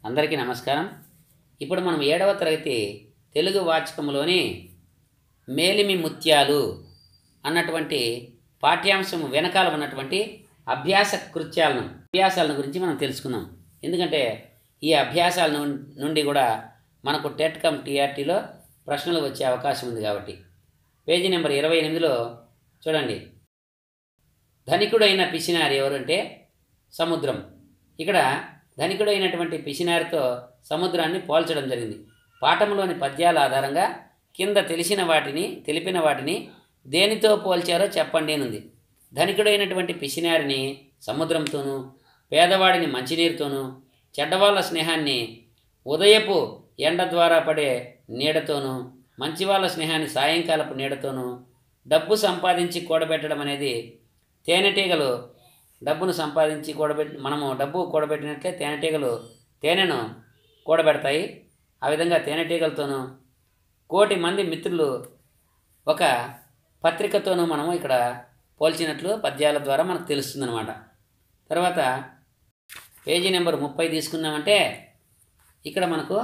అందరికీ నమస్కారం ఇప్పుడు మనం ఏడవ తరగతి తెలుగు వాచకంలోని మేలిమి ముత్యాలు అన్నటువంటి పాఠ్యాంశం వెనకాల ఉన్నటువంటి అభ్యాస కృత్యాలను అభ్యాసాలను గురించి మనం తెలుసుకుందాం ఎందుకంటే ఈ అభ్యాసాల నుం- నుండి కూడా మనకు టెట్ కమ్ టీఆర్టీలో ప్రశ్నలు వచ్చే అవకాశం ఉంది కాబట్టి పేజీ నెంబర్ ఇరవై ఎనిమిదిలో చూడండి ధనికుడైన పిసినారి ఎవరంటే సముద్రం ఇక్కడ ధనికుడైనటువంటి పిసినారితో సముద్రాన్ని పోల్చడం జరిగింది పాఠంలోని పద్యాల ఆధారంగా కింద తెలిసిన వాటిని తెలిపిన వాటిని దేనితో పోల్చారో చెప్పండి అనుంది ధనికుడైనటువంటి పిసినారిని సముద్రంతోనూ పేదవాడిని మంచినీరుతోనూ చెడ్డవాళ్ళ స్నేహాన్ని ఉదయపు ఎండ ద్వారా పడే నీడతోనూ మంచివాళ్ళ స్నేహాన్ని సాయంకాలపు నీడతోనూ డబ్బు సంపాదించి కూడబెట్టడం అనేది తేనెటీగలు డబ్బును సంపాదించి కూడబెట్టి మనము డబ్బు కూడబెట్టినట్లే తేనెటీగలు తేనెను కూడబెడతాయి ఆ విధంగా తేనెటీగలతోనూ కోటి మంది మిత్రులు ఒక పత్రికతోనూ మనము ఇక్కడ పోల్చినట్లు పద్యాల ద్వారా మనకు తెలుస్తుందన్నమాట తర్వాత పేజీ నెంబర్ ముప్పై తీసుకున్నామంటే ఇక్కడ మనకు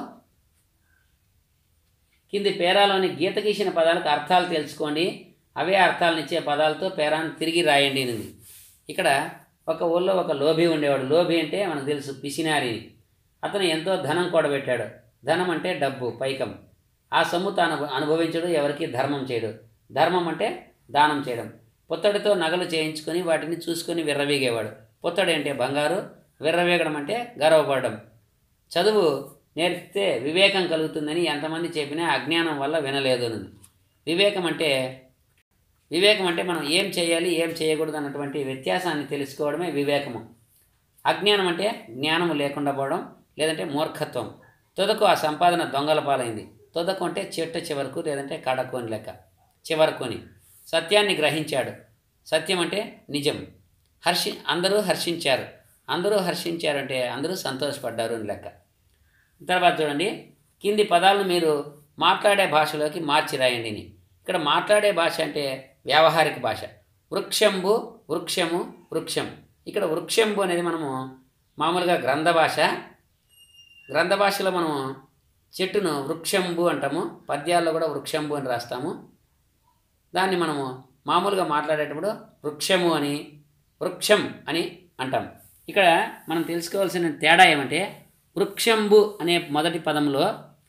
కింది పేరాలోని గీత గీసిన పదాలకు అర్థాలు తెలుసుకోండి అవే అర్థాలను ఇచ్చే పదాలతో పేరాన్ని తిరిగి రాయండి అనేది ఇక్కడ ఒక ఊళ్ళో ఒక లోభి ఉండేవాడు లోభి అంటే మనకు తెలుసు పిసినారి అతను ఎంతో ధనం కూడబెట్టాడు ధనం అంటే డబ్బు పైకం ఆ సొమ్ము తాను అనుభవించడు ఎవరికి ధర్మం చేయడు ధర్మం అంటే దానం చేయడం పుత్తడితో నగలు చేయించుకొని వాటిని చూసుకొని విర్రవీగేవాడు పుత్తడి అంటే బంగారు విర్రవీగడం అంటే గర్వపడడం చదువు నేర్పితే వివేకం కలుగుతుందని ఎంతమంది చెప్పినా అజ్ఞానం వల్ల వినలేదు అని వివేకం అంటే వివేకం అంటే మనం ఏం చేయాలి ఏం చేయకూడదు అన్నటువంటి వ్యత్యాసాన్ని తెలుసుకోవడమే వివేకము అజ్ఞానం అంటే జ్ఞానము లేకుండా పోవడం లేదంటే మూర్ఖత్వం తుదకు ఆ సంపాదన దొంగల పాలైంది తుదకు అంటే చెట్టు చివరకు లేదంటే కడకు అని లెక్క చివరకుని సత్యాన్ని గ్రహించాడు సత్యం అంటే నిజం హర్షి అందరూ హర్షించారు అందరూ హర్షించారంటే అందరూ సంతోషపడ్డారు అని లెక్క తర్వాత చూడండి కింది పదాలను మీరు మాట్లాడే భాషలోకి మార్చి రాయండి అని. ఇక్కడ మాట్లాడే భాష అంటే వ్యావహారిక భాష వృక్షంబు వృక్షము వృక్షం ఇక్కడ వృక్షంబు అనేది మనము మామూలుగా గ్రంథ భాష గ్రంథ భాషలో మనము చెట్టును వృక్షంబు అంటాము పద్యాల్లో కూడా వృక్షంబు అని రాస్తాము దాన్ని మనము మామూలుగా మాట్లాడేటప్పుడు వృక్షము అని వృక్షం అని అంటాం ఇక్కడ మనం తెలుసుకోవాల్సిన తేడా ఏమంటే వృక్షంబు అనే మొదటి పదంలో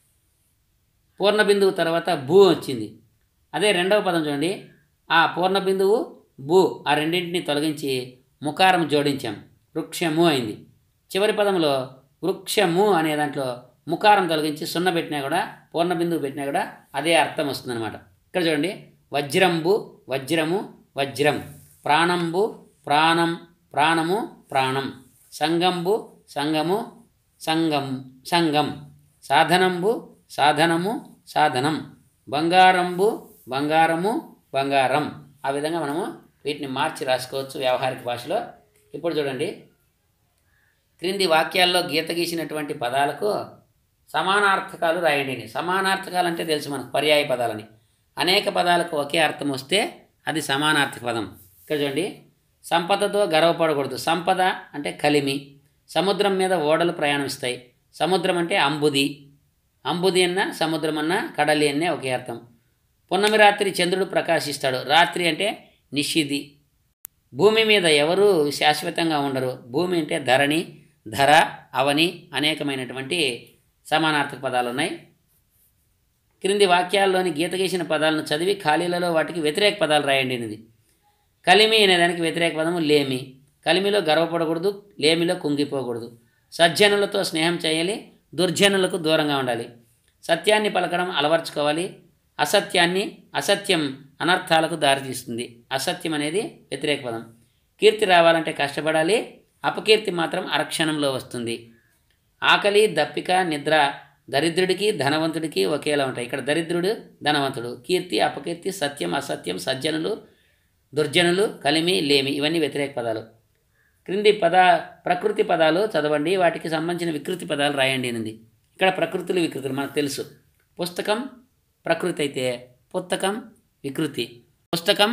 పూర్ణ బిందువు తర్వాత భూ వచ్చింది అదే రెండవ పదం చూడండి ఆ పూర్ణ బిందువు భూ ఆ రెండింటిని తొలగించి ముకారం జోడించాం వృక్షము అయింది చివరి పదంలో వృక్షము అనే దాంట్లో ముకారం తొలగించి సున్న పెట్టినా కూడా పూర్ణ బిందువు పెట్టినా కూడా అదే అర్థం వస్తుందన్నమాట ఇక్కడ చూడండి వజ్రంబు వజ్రము వజ్రం ప్రాణంబు ప్రాణం ప్రాణము ప్రాణం సంగంబు సంగము సంగం సంగం సాధనంబు సాధనము సాధనం బంగారంబు బంగారము బంగారం ఆ విధంగా మనము వీటిని మార్చి రాసుకోవచ్చు వ్యావహారిక భాషలో ఇప్పుడు చూడండి క్రింది వాక్యాల్లో గీత గీసినటువంటి పదాలకు సమానార్థకాలు రాయండి సమానార్థకాలు అంటే తెలుసు మనకు పర్యాయ పదాలని అనేక పదాలకు ఒకే అర్థం వస్తే అది సమానార్థక పదం ఇక్కడ చూడండి సంపదతో గర్వపడకూడదు సంపద అంటే కలిమి సముద్రం మీద ఓడలు ప్రయాణిస్తాయి సముద్రం అంటే అంబుది అంబుది అన్న సముద్రం అన్న కడలి అన్నే ఒకే అర్థం పున్నమి రాత్రి చంద్రుడు ప్రకాశిస్తాడు రాత్రి అంటే నిషిది భూమి మీద ఎవరు శాశ్వతంగా ఉండరు భూమి అంటే ధరణి ధర అవని అనేకమైనటువంటి సమానార్థక పదాలు ఉన్నాయి క్రింది వాక్యాల్లోని గీత గీసిన పదాలను చదివి ఖాళీలలో వాటికి వ్యతిరేక పదాలు రాయండి అనేది కలిమి అనే దానికి వ్యతిరేక పదము లేమి కలిమిలో గర్వపడకూడదు లేమిలో కుంగిపోకూడదు సజ్జనులతో స్నేహం చేయాలి దుర్జనులకు దూరంగా ఉండాలి సత్యాన్ని పలకడం అలవర్చుకోవాలి అసత్యాన్ని అసత్యం అనర్థాలకు దారితీస్తుంది అసత్యం అనేది వ్యతిరేక పదం కీర్తి రావాలంటే కష్టపడాలి అపకీర్తి మాత్రం అరక్షణంలో వస్తుంది ఆకలి దప్పిక నిద్ర దరిద్రుడికి ధనవంతుడికి ఒకేలా ఉంటాయి ఇక్కడ దరిద్రుడు ధనవంతుడు కీర్తి అపకీర్తి సత్యం అసత్యం సజ్జనులు దుర్జనులు కలిమి లేమి ఇవన్నీ వ్యతిరేక పదాలు క్రింది పద ప్రకృతి పదాలు చదవండి వాటికి సంబంధించిన వికృతి పదాలు రాయండి అనింది ఇక్కడ ప్రకృతులు వికృతులు మనకు తెలుసు పుస్తకం ప్రకృతి అయితే పుస్తకం వికృతి పుస్తకం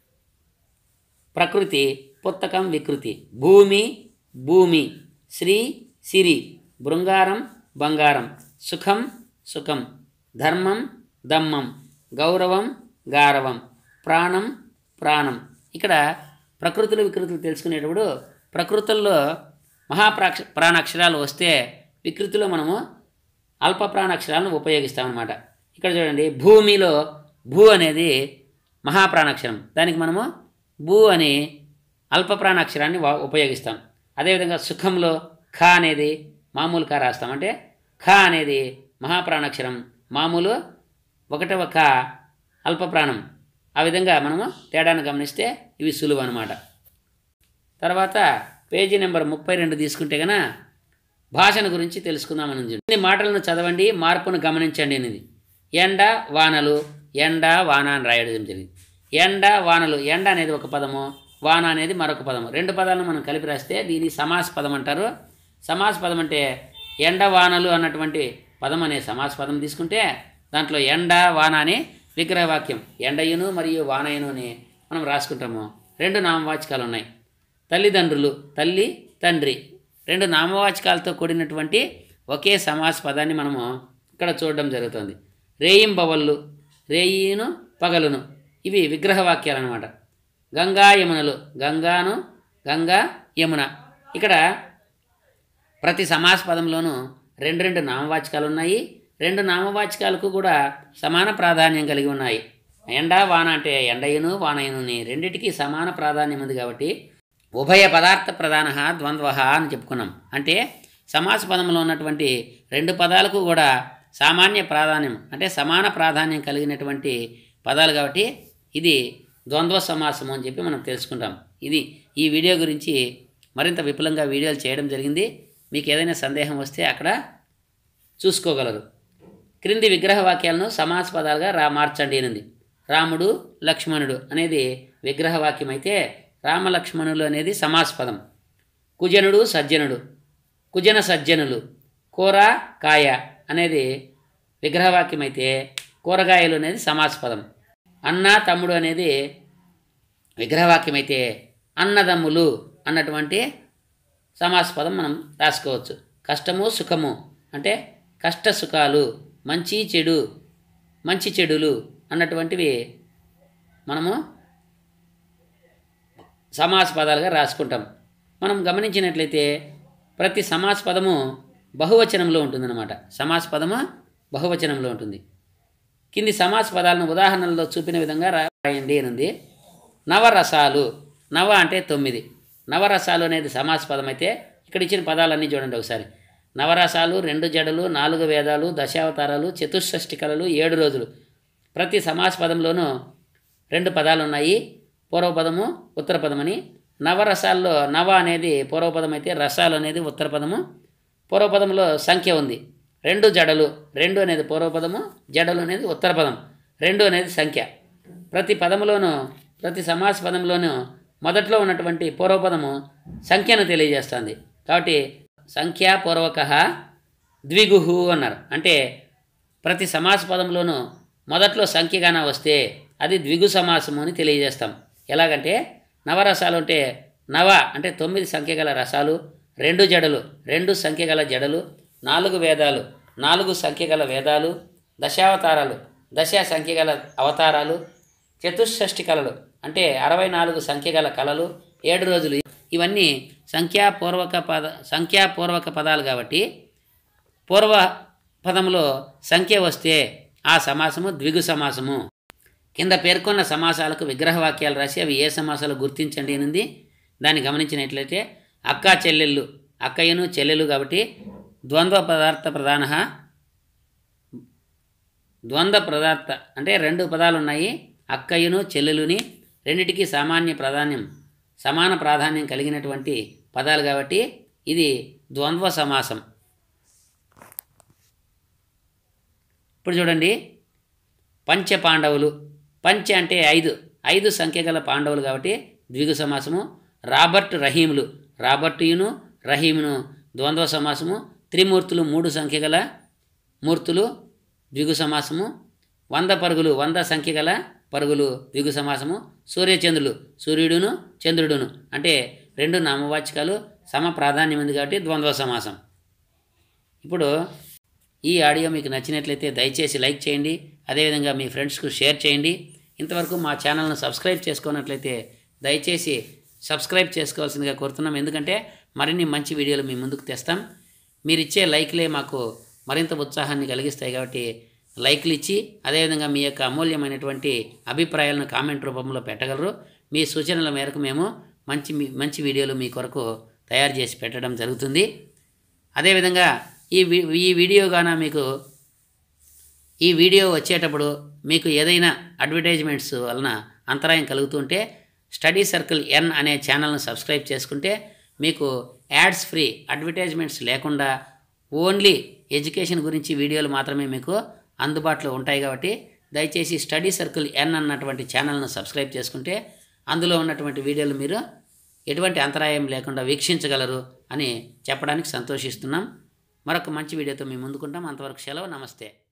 ప్రకృతి పుస్తకం వికృతి భూమి భూమి శ్రీ సిరి బృంగారం బంగారం సుఖం సుఖం ధర్మం దమ్మం గౌరవం గారవం ప్రాణం ప్రాణం ఇక్కడ ప్రకృతులు వికృతులు తెలుసుకునేటప్పుడు ప్రకృతుల్లో మహాప్రాక్ష ప్రాణాక్షరాలు వస్తే వికృతిలో మనము అల్ప ప్రాణాక్షరాలను ఉపయోగిస్తామన్నమాట ఇక్కడ చూడండి భూమిలో భూ అనేది మహాప్రాణాక్షరం దానికి మనము భూ అని అల్ప ప్రాణాక్షరాన్ని వా- ఉపయోగిస్తాం అదేవిధంగా సుఖంలో ఖ అనేది మామూలు ఖ రాస్తాం అంటే ఖ అనేది మహాప్రాణాక్షరం మామూలు ఒకటవ ఖ అల్ప ప్రాణం ఆ విధంగా మనము తేడాను గమనిస్తే ఇవి సులువు అనమాట తర్వాత పేజీ నెంబర్ ముప్పై రెండు తీసుకుంటే గన భాషను గురించి తెలుసుకుందామని ఉంది. ఇన్ని మాటలను చదవండి మార్పును గమనించండి అనేది ఎండ వానలు ఎండ వాన అని రాయడం జరిగింది ఎండ వానలు ఎండ అనేది ఒక పదము వాన అనేది మరొక పదము రెండు పదాలను మనం కలిపి రాస్తే దీన్ని సమాస పదం అంటారు సమాస పదం అంటే ఎండ వానలు అన్నటువంటి పదం అనే సమాస పదం తీసుకుంటే దాంట్లో ఎండ వాన అని విగ్రహవాక్యం ఎండయును మరియు వానయును అని మనం రాసుకుంటాము రెండు నామవాచకాలు ఉన్నాయి తల్లిదండ్రులు తల్లి తండ్రి రెండు నామవాచకాలతో కూడినటువంటి ఒకే సమాస పదాన్ని మనము ఇక్కడ చూడడం జరుగుతుంది రేయింబవళ్ళు రేయిను పగలును ఇవి విగ్రహవాక్యాలు అనమాట గంగా యమునలు గంగాను గంగా యమున ఇక్కడ ప్రతి సమాస పదంలోనూ రెండు రెండు నామవాచకాలు ఉన్నాయి రెండు నామవాచకాలకు కూడా సమాన ప్రాధాన్యం కలిగి ఉన్నాయి ఎండ వాన అంటే ఎండయును వానయునుని రెండిటికి సమాన ప్రాధాన్యం ఉంది కాబట్టి ఉభయ పదార్థ ప్రధాన ద్వంద్వ అని చెప్పుకున్నాం అంటే సమాస పదంలో ఉన్నటువంటి రెండు పదాలకు కూడా సామాన్య ప్రాధాన్యం అంటే సమాన ప్రాధాన్యం కలిగినటువంటి పదాలు కాబట్టి ఇది ద్వంద్వ సమాసము అని చెప్పి మనం తెలుసుకుంటాం ఇది ఈ వీడియో గురించి మరింత విపులంగా వీడియోలు చేయడం జరిగింది మీకు ఏదైనా సందేహం వస్తే అక్కడ చూసుకోగలరు క్రింది విగ్రహ వాక్యాలను సమాస పదాలుగా రా మార్చండి అనింది రాముడు లక్ష్మణుడు అనేది విగ్రహవాక్యం అయితే రామ లక్ష్మణులు అనేది సమాస పదం కుజనుడు సజ్జనుడు కుజన సజ్జనులు కూర కాయ అనేది విగ్రహవాక్యం అయితే కూరగాయలు అనేది సమాస పదం అన్న తమ్ముడు అనేది విగ్రహవాక్యం అయితే అన్నదమ్ములు అన్నటువంటి సమాస పదం మనం రాసుకోవచ్చు కష్టము సుఖము అంటే కష్ట సుఖాలు మంచి చెడు మంచి చెడులు అన్నటువంటివి మనము సమాస పదాలుగా రాసుకుంటాం మనం గమనించినట్లయితే ప్రతి సమాస పదము బహువచనంలో ఉంటుందన్నమాట సమాస పదము బహువచనంలో ఉంటుంది కింది సమాస పదాలను ఉదాహరణలో చూపిన విధంగా రాయండి అని ఉంది నవరసాలు నవ అంటే తొమ్మిది నవరసాలు అనేది సమాస పదం అయితే ఇక్కడ ఇచ్చిన పదాలన్నీ చూడండి ఒకసారి నవరసాలు రెండు జడలు నాలుగు వేదాలు దశావతారాలు చతుషష్టి కళలు ఏడు రోజులు ప్రతి సమాస పదంలోనూ రెండు పదాలు ఉన్నాయి పూర్వపదము ఉత్తర పదమని నవరసాల్లో నవ అనేది పూర్వపదం అయితే రసాలు అనేది ఉత్తర పదము పూర్వపదంలో సంఖ్య ఉంది రెండు జడలు రెండు అనేది పూర్వపదము జడలు అనేది ఉత్తర పదం రెండు అనేది సంఖ్య ప్రతి పదములోనూ ప్రతి సమాస పదంలోనూ మొదట్లో ఉన్నటువంటి పూర్వపదము సంఖ్యను తెలియజేస్తుంది కాబట్టి సంఖ్యాపూర్వక ద్విగుహు అన్నారు అంటే ప్రతి సమాస పదంలోనూ మొదట్లో సంఖ్యగాన వస్తే అది ద్విగు సమాసము అని తెలియజేస్తాం ఎలాగంటే నవరసాలు అంటే నవ అంటే తొమ్మిది సంఖ్య గల రసాలు రెండు జడలు రెండు సంఖ్య గల జడలు నాలుగు వేదాలు నాలుగు సంఖ్య గల వేదాలు దశావతారాలు దశ సంఖ్య గల అవతారాలు చతుషష్టి కళలు అంటే అరవై నాలుగు సంఖ్య గల కళలు ఏడు రోజులు ఇవన్నీ సంఖ్యాపూర్వక పద సంఖ్యాపూర్వక పదాలు కాబట్టి పూర్వ పదంలో సంఖ్య వస్తే ఆ సమాసము ద్విగు సమాసము కింద పేర్కొన్న సమాసాలకు విగ్రహవాక్యాలు రాసి అవి ఏ సమాసాలు గుర్తించండి అనింది దాన్ని గమనించినట్లయితే అక్క చెల్లెళ్ళు అక్కయ్యను చెల్లెలు కాబట్టి ద్వంద్వ పదార్థ ప్రధాన ద్వంద్వ పదార్థ అంటే రెండు పదాలు ఉన్నాయి అక్కయ్యను చెల్లెలుని రెండిటికి సామాన్య ప్రాధాన్యం సమాన ప్రాధాన్యం కలిగినటువంటి పదాలు కాబట్టి ఇది ద్వంద్వ సమాసం ఇప్పుడు చూడండి పంచ పాండవులు పంచ అంటే ఐదు ఐదు సంఖ్య గల పాండవులు కాబట్టి ద్విగు సమాసము రాబర్ట్ రహీములు రాబర్టుయును రహీమును ద్వంద్వ సమాసము త్రిమూర్తులు మూడు సంఖ్య గల మూర్తులు ద్విగు సమాసము వంద పరుగులు వంద సంఖ్య గల పరుగులు ద్విగు సమాసము సూర్యచంద్రులు సూర్యుడును చంద్రుడును అంటే రెండు నామవాచకాలు సమ ప్రాధాన్యం ఉంది కాబట్టి ద్వంద్వ సమాసం ఇప్పుడు ఈ ఆడియో మీకు నచ్చినట్లయితే దయచేసి లైక్ చేయండి అదేవిధంగా మీ ఫ్రెండ్స్కు షేర్ చేయండి ఇంతవరకు మా ఛానల్ను సబ్స్క్రైబ్ చేసుకున్నట్లయితే దయచేసి సబ్స్క్రైబ్ చేసుకోవాల్సిందిగా కోరుతున్నాం ఎందుకంటే మరిన్ని మంచి వీడియోలు మీ ముందుకు తెస్తాం మీరు ఇచ్చే లైక్లే మాకు మరింత ఉత్సాహాన్ని కలిగిస్తాయి కాబట్టి లైక్లు ఇచ్చి అదేవిధంగా మీ యొక్క అమూల్యమైనటువంటి అభిప్రాయాలను కామెంట్ రూపంలో పెట్టగలరు మీ సూచనల మేరకు మేము మంచి మంచి వీడియోలు మీ కొరకు తయారు చేసి పెట్టడం జరుగుతుంది అదేవిధంగా ఈ వి ఈ వీడియో గాన మీకు ఈ వీడియో వచ్చేటప్పుడు మీకు ఏదైనా అడ్వర్టైజ్మెంట్స్ వలన అంతరాయం కలుగుతుంటే స్టడీ సర్కిల్ ఎన్ అనే ఛానల్ను సబ్స్క్రైబ్ చేసుకుంటే మీకు యాడ్స్ ఫ్రీ అడ్వర్టైజ్మెంట్స్ లేకుండా ఓన్లీ ఎడ్యుకేషన్ గురించి వీడియోలు మాత్రమే మీకు అందుబాటులో ఉంటాయి కాబట్టి దయచేసి స్టడీ సర్కిల్ ఎన్ అన్నటువంటి ఛానల్ను సబ్స్క్రైబ్ చేసుకుంటే అందులో ఉన్నటువంటి వీడియోలు మీరు ఎటువంటి అంతరాయం లేకుండా వీక్షించగలరు అని చెప్పడానికి సంతోషిస్తున్నాం మరొక మంచి వీడియోతో మేము ముందుకుంటాం అంతవరకు సెలవు నమస్తే